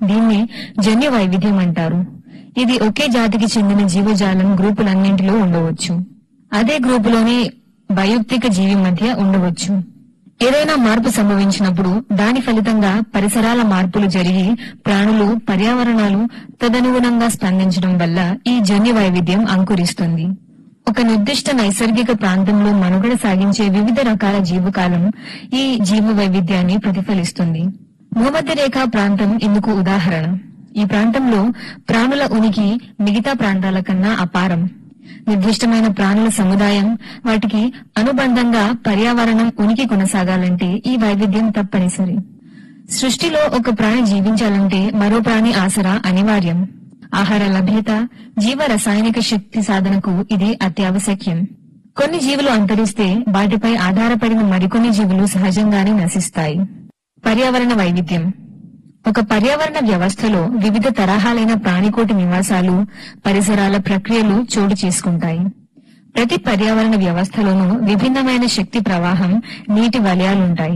దీన్ని జన్యు వైవిధ్యం అంటారు ఇది ఒకే జాతికి చెందిన జీవజాలం గ్రూపులన్నింటిలో ఉండవచ్చు అదే గ్రూపులోని వైయక్తిక జీవి మధ్య ఉండవచ్చు ఏదైనా మార్పు సంభవించినప్పుడు దాని ఫలితంగా పరిసరాల మార్పులు జరిగి ప్రాణులు పర్యావరణాలు తదనుగుణంగా స్పందించడం వల్ల ఈ జన్యు వైవిధ్యం అంకురిస్తుంది ఒక నిర్దిష్ట నైసర్గిక ప్రాంతంలో మనుగడ సాగించే వివిధ రకాల జీవకాలం ఈ జీవ వైవిధ్యాన్ని ప్రతిఫలిస్తుంది భూమధ్య రేఖా ప్రాంతం ఇందుకు ఉదాహరణ ఈ ప్రాంతంలో ప్రాణుల ఉనికి మిగతా ప్రాంతాల కన్నా అపారం నిర్దిష్టమైన ప్రాణుల సముదాయం వాటికి అనుబంధంగా పర్యావరణం ఉనికి కొనసాగాలంటే ఈ వైవిధ్యం తప్పనిసరి సృష్టిలో ఒక ప్రాణి జీవించాలంటే మరో ప్రాణి ఆసరా అనివార్యం ఆహార లభ్యత జీవ రసాయనిక శక్తి సాధనకు ఇది అత్యావశ్యకం కొన్ని జీవులు అంతరిస్తే వాటిపై ఆధారపడిన మరికొన్ని జీవులు సహజంగానే నశిస్తాయి పర్యావరణ వైవిధ్యం ఒక పర్యావరణ వ్యవస్థలో వివిధ తరహాలైన ప్రాణికోటి నివాసాలు పరిసరాల ప్రక్రియలు చోటు చేసుకుంటాయి ప్రతి పర్యావరణ వ్యవస్థలోనూ విభిన్నమైన శక్తి ప్రవాహం నీటి వలయాలుంటాయి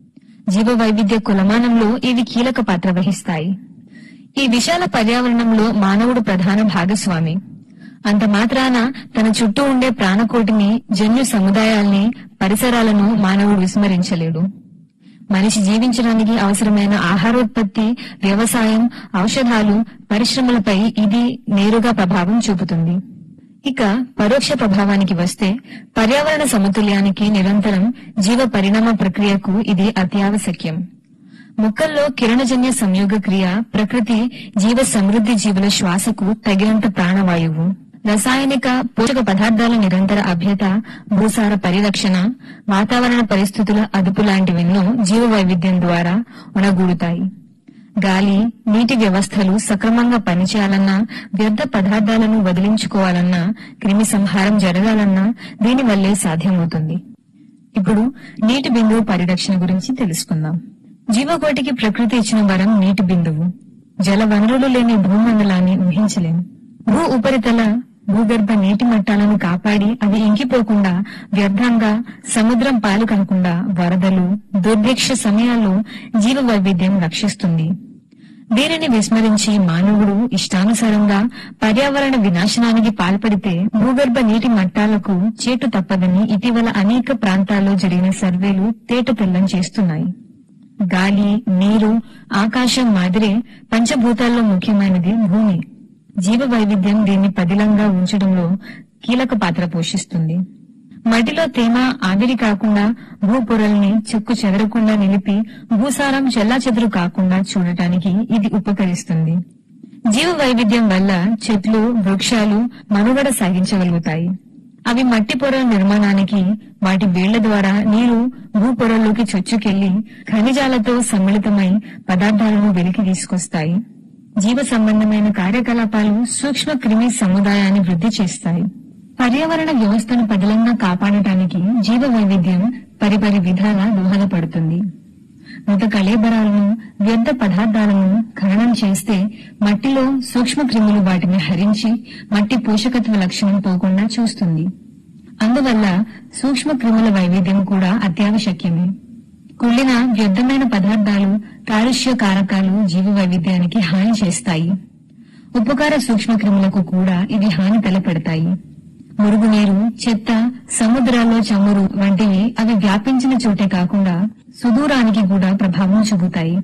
జీవ వైవిధ్య కులమానంలో ఇవి కీలక పాత్ర వహిస్తాయి ఈ విశాల పర్యావరణంలో మానవుడు ప్రధాన భాగస్వామి అంత మాత్రాన తన చుట్టూ ఉండే ప్రాణకోటిని జన్యు సముదాయాల్ని పరిసరాలను మానవుడు విస్మరించలేడు మనిషి జీవించడానికి అవసరమైన ఆహారోత్పత్తి వ్యవసాయం ఔషధాలు పరిశ్రమలపై ఇది నేరుగా ప్రభావం చూపుతుంది ఇక పరోక్ష ప్రభావానికి వస్తే పర్యావరణ సమతుల్యానికి నిరంతరం జీవ పరిణామ ప్రక్రియకు ఇది అత్యావశ్యకం మొక్కల్లో కిరణజన్య సంయోగ క్రియ ప్రకృతి జీవ సమృద్ధి జీవుల శ్వాసకు తగినంత ప్రాణవాయువు రసాయనిక పోషక పదార్థాల నిరంతర అభ్యత భూసార పరిరక్షణ వాతావరణ పరిస్థితుల అదుపు లాంటివెన్నో జీవ వైవిధ్యం ద్వారా ఉనగూడుతాయి గాలి నీటి వ్యవస్థలు సక్రమంగా పనిచేయాలన్నా వ్యర్థ పదార్థాలను వదిలించుకోవాలన్నా క్రిమి సంహారం జరగాలన్నా దీనివల్లే సాధ్యమవుతుంది ఇప్పుడు నీటి బిందువు పరిరక్షణ గురించి తెలుసుకుందాం జీవకోటికి ప్రకృతి ఇచ్చిన వరం నీటి బిందువు జల వనరులు లేని భూమండలాన్ని ఊహించలేము భూ ఉపరితల భూగర్భ నీటి మట్టాలను కాపాడి అవి ఇంకిపోకుండా వ్యర్థంగా సముద్రం పాలు కాకుండా వరదలు దుర్భిక్ష సమయాల్లో జీవ వైవిధ్యం రక్షిస్తుంది దీనిని విస్మరించి మానవుడు ఇష్టానుసారంగా పర్యావరణ వినాశనానికి పాల్పడితే భూగర్భ నీటి మట్టాలకు చేటు తప్పదని ఇటీవల అనేక ప్రాంతాల్లో జరిగిన సర్వేలు తేట తెల్లం చేస్తున్నాయి గాలి నీరు ఆకాశం మాదిరే పంచభూతాల్లో ముఖ్యమైనది భూమి జీవ వైవిధ్యం దీన్ని పదిలంగా ఉంచడంలో కీలక పాత్ర పోషిస్తుంది మట్టిలో తేమ ఆవిరి కాకుండా భూ పొరల్ని చెక్కు చెదరకుండా నిలిపి భూసారం చెల్లాచెదురు కాకుండా చూడటానికి ఇది ఉపకరిస్తుంది జీవ వైవిధ్యం వల్ల చెట్లు వృక్షాలు మనుగడ సాగించగలుగుతాయి అవి మట్టి పొరల నిర్మాణానికి వాటి వేళ్ల ద్వారా నీరు భూ పొరల్లోకి చొచ్చుకెళ్లి ఖనిజాలతో సమ్మిళితమై పదార్థాలను వెలికి తీసుకొస్తాయి జీవ సంబంధమైన కార్యకలాపాలు సూక్ష్మ క్రిమి సముదాయాన్ని వృద్ధి చేస్తాయి పర్యావరణ వ్యవస్థను పదిలంగా కాపాడటానికి జీవ వైవిధ్యం పరిపరి విధాల దోహదపడుతుంది మృత కళేబరాలను వ్యర్థ పదార్థాలను ఖననం చేస్తే మట్టిలో సూక్ష్మ క్రిములు వాటిని హరించి మట్టి పోషకత్వ లక్షణం పోకుండా చూస్తుంది అందువల్ల సూక్ష్మ క్రిముల వైవిధ్యం కూడా అత్యావశ్యకమే కుళ్ళిన వ్యర్థమైన పదార్థాలు కాలుష్య కారకాలు జీవ వైవిధ్యానికి హాని చేస్తాయి ఉపకార సూక్ష్మ క్రిములకు కూడా ఇవి హాని తలపెడతాయి మురుగునీరు చెత్త సముద్రాల్లో చమురు వంటివి అవి వ్యాపించిన చోటే కాకుండా సుదూరానికి కూడా ప్రభావం చూపుతాయి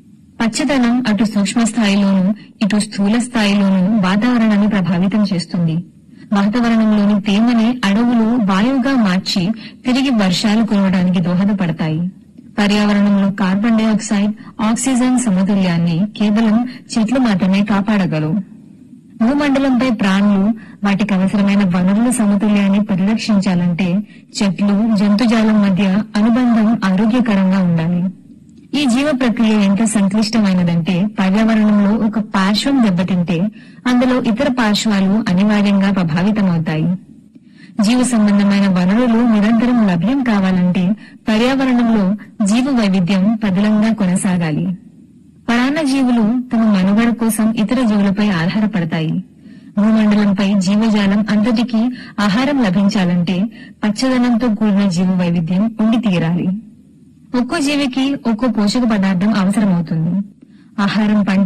పచ్చదనం అటు సూక్ష్మ స్థాయిలోనూ ఇటు స్థూల స్థాయిలోనూ వాతావరణాన్ని ప్రభావితం చేస్తుంది వాతావరణంలోని తేమని అడవులు వాయువుగా మార్చి తిరిగి వర్షాలు కురవడానికి దోహదపడతాయి పర్యావరణంలో కార్బన్ డైఆక్సైడ్ ఆక్సిజన్ సమతుల్యాన్ని కేవలం చెట్లు మాత్రమే కాపాడగలవు భూమండలంపై ప్రాణులు వాటికి అవసరమైన వనరుల సమతుల్యాన్ని పరిరక్షించాలంటే చెట్లు జంతుజాలం మధ్య అనుబంధం ఆరోగ్యకరంగా ఉండాలి ఈ జీవ ప్రక్రియ ఎంత సంక్లిష్టమైనదంటే పర్యావరణంలో ఒక పార్శ్వం దెబ్బతింటే అందులో ఇతర పార్శ్వాలు అనివార్యంగా ప్రభావితమవుతాయి జీవ సంబంధమైన వనరులు నిరంతరం లభ్యం కావాలంటే పర్యావరణంలో జీవ వైవిధ్యం పదిలంగా కొనసాగాలి పరాన్న జీవులు తమ మనుగడ కోసం ఇతర జీవులపై ఆధారపడతాయి భూమండలంపై జీవజాలం అంతటికీ ఆహారం లభించాలంటే పచ్చదనంతో కూడిన జీవ వైవిధ్యం ఉండి తీరాలి ఒక్కో జీవికి ఒక్కో పోషక పదార్థం అవసరమవుతుంది ఆహారం పంట